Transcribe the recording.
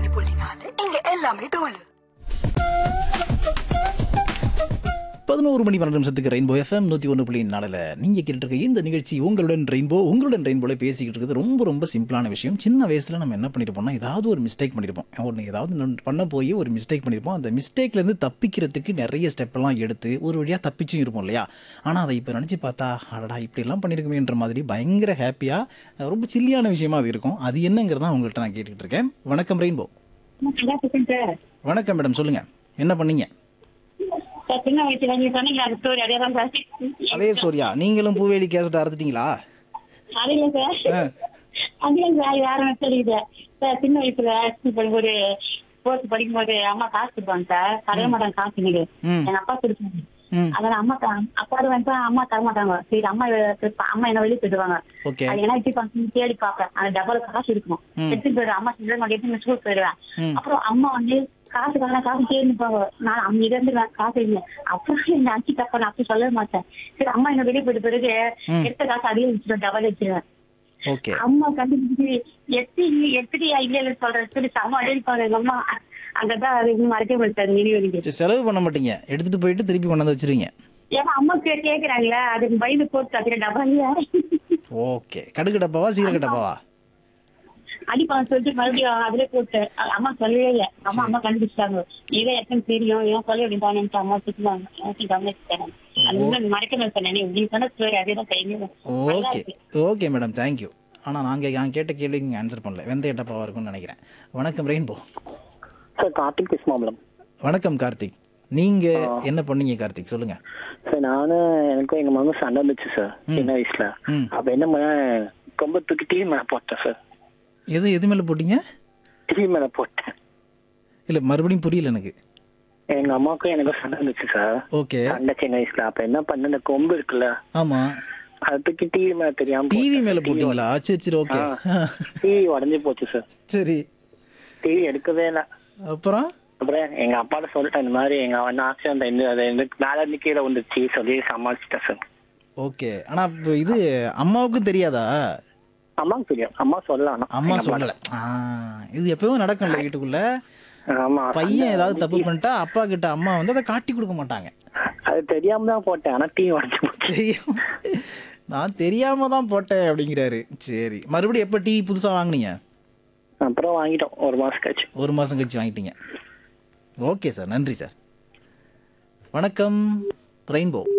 ரெண்டு புள்ளி நாலு இங்க எல்லாமே தோழு பதினோரு மணி பன்னெண்டு நிமிஷத்துக்கு ரெயின்போ எஃப்எம் நூற்றி ஒன்று புள்ளி நாலில் நீங்கள் கேட்டுருக்க இந்த நிகழ்ச்சி உங்களுடன் ரெயின்போ உங்களுடன் ரெயின்போல பேசிக்கிட்டு இருக்கிறது ரொம்ப ரொம்ப சிம்பிளான விஷயம் சின்ன வயசில் நம்ம என்ன பண்ணியிருப்போம்னா ஏதாவது ஒரு மிஸ்டேக் பண்ணியிருப்போம் ஒன்று ஏதாவது நம்ம பண்ண போய் ஒரு மிஸ்டேக் பண்ணியிருப்போம் அந்த மிஸ்டேக்லேருந்து தப்பிக்கிறதுக்கு நிறைய ஸ்டெப்பெல்லாம் எடுத்து ஒரு வழியாக தப்பிச்சும் இருப்போம் இல்லையா ஆனால் அதை இப்போ நினச்சி பார்த்தா அடடா இப்படிலாம் பண்ணியிருக்கமேன்ற மாதிரி பயங்கர ஹாப்பியாக ரொம்ப சில்லியான விஷயமா அது இருக்கும் அது என்னங்கிறதான் உங்கள்கிட்ட நான் கேட்டுக்கிட்டு இருக்கேன் வணக்கம் ரெயின்போ சார் வணக்கம் மேடம் சொல்லுங்கள் என்ன பண்ணீங்க சார் சின்ன வயசுல நீங்க சொன்னீங்க அந்த ஸ்டோரி அதே தான் சார் அதே சோரியா நீங்களும் பூவேலி கேசட் அறுத்துட்டீங்களா அது இல்ல சார் ஆ. அது இல்ல சார் யாரும் தெரியுது சார் சின்ன வயசுல இப்ப ஒரு போர்த்து படிக்கும்போது அம்மா காசு கொடுப்பாங்க சார் தர மாட்டாங்க காசு எனக்கு ம். எங்க அப்பா கொடுப்பாங்க ம் அதனால அம்மா த- அப்பாடு வந்து அம்மா தர மாட்டாங்க சரி அம்மா இவ- அம்மா என்ன வெளியே போயிடுவாங்க ஓகே அது என்ன இப்படி பண்ணி தேடி பார்ப்பேன் அந்த டபுள் காசு இருக்கும் ம். எடுத்துட்டு போயிடுவேன் அம்மா சில்லறை மாட்டி எடுத்து ஸ்கூல் போயிடுவேன் ம். அப்புறம் அம்மா வந்து காசு காண காசு தேடி நிப்பாங்க நான் அங்க இருந்துருவேன் காசு இல்லை அப்புறம் என்ன அச்சு தப்பா நான் அப்படி சொல்லவே மாட்டேன் சரி அம்மா என்ன வெளியே போயிட்டு பிறகு ம். எடுத்த காசு அதையும் வச்சிருவேன் டபுள் வச்சிருவேன் ஓகே அம்மா கண்டுபிடிச்சு எத்தி எத்திரி இல்ல இல்ல சொல்றேன் சொல்லி செம்ம அடிப்பாங்க எங்க அம்மா அங்கதான் அது இன்னும் மறக்க மாட்டாரு நினைவு சரி, செலவு பண்ண மாட்டீங்க எடுத்துட்டு போயிட்டு திருப்பி கொண்டாந்து வச்சிருவீங்க ஏன்னா அம்மா கே- கேக்குறாங்களே அதுக்கு பயந்து போட்டு அதுல டபுள் ஓகே கடுகு டப்பாவா சீரக டப்பாவா அடிப்பாங்க சொல்லிட்டு மறுபடியும் அதுல போட்டு அ- அம்மா சொல்லவே இல்லை அம்மா அம்மா கண்டுபிடிச்சிட்டாங்க இதை எத்தனை தெரியும் ஏன் சொல்ல வேண்டியதானு அம்மா திட்டுவாங்க எனக்கு கவனிச்சுட்டேன் அது இன்னும் மறக்க மாட்டேன் நீ சொன்ன ஸ்டோரி அதே தான் கையில ஓகே ஓகே மேடம் தேங்க்யூ ஆனால் நாங்கள் நான் கேட்ட கேள்விக்கு நீங்கள் ஆன்சர் பண்ணல வெந்தய டப்பாவாக இருக்கும்னு நினைக்கிறேன் வணக்கம் ரெயின்போ சார் கார்த்திக் கிருஷ்ணாமலம் வணக்கம் கார்த்திக் நீங்கள் என்ன பண்ணீங்க கார்த்திக் சொல்லுங்கள் சார் நானும் எனக்கும் எங்க மகன் சண்டை வந்துச்சு சார் சின்ன வயசுல ம். அப்ப என்ன பண்ண ரொம்ப தூக்கி டிவி மேல போட்டேன் சார் எது எது மேலே போட்டீங்க டிவி மேல போட்டேன் இல்லை மறுபடியும் புரியல எனக்கு எங்க அம்மாவுக்கும் எனக்கும் சண்டை வந்துச்சு சார் ஓகே சண்டை சின்ன வயசுல அப்ப என்ன பண்ண இந்த கொம்பு இருக்குல்ல ஆமாம் அதை தூக்கி டிவி மேல தெரியாம டிவி மேலே போட்டீங்களா சரி சரி ஓகே டிவி உடஞ்சு போச்சு சார் சரி டிவி எடுக்கவே இல்லை அப்புறம் அப்புறம் எங்க அப்பாட்ட சொல்லிட்டேன் இந்த மாதிரி எங்க அவன் ஆக்சிடென்ட் இந்த அது இந்த மேல இருந்து கீழே வந்துச்சு சொல்லி சமாளிச்சிட்டேன் சார் ஓகே ஆனால் இப்போ இது அம்மாவுக்கும் தெரியாதா அம்மாவுக்கு தெரியும் அம்மா சொல்லலாம் ஆனா. அம்மா எங்க சொல்லல ஆ, இது எப்பவும் நடக்கும்ல வீட்டுக்குள்ள ஆமா பையன் ஏதாவது தப்பு பண்ணிட்டா அப்பா கிட்ட அம்மா வந்து அதை காட்டி கொடுக்க மாட்டாங்க அது தெரியாம தான் போட்டேன் ஆனா டிவி உடஞ்சு போச்சு தெரியாம நான் தெரியாம தான் போட்டேன் அப்படிங்கிறாரு சரி மறுபடியும் எப்போ டிவி புதுசா வாங்குனீங்க அப்புறம் வாங்கிட்டோம் ஒரு மாசம் கழிச்சு ஒரு மாசம் கழிச்சு வாங்கிட்டீங்க ஓகே சார் நன்றி சார் வணக்கம் ரெயின்போ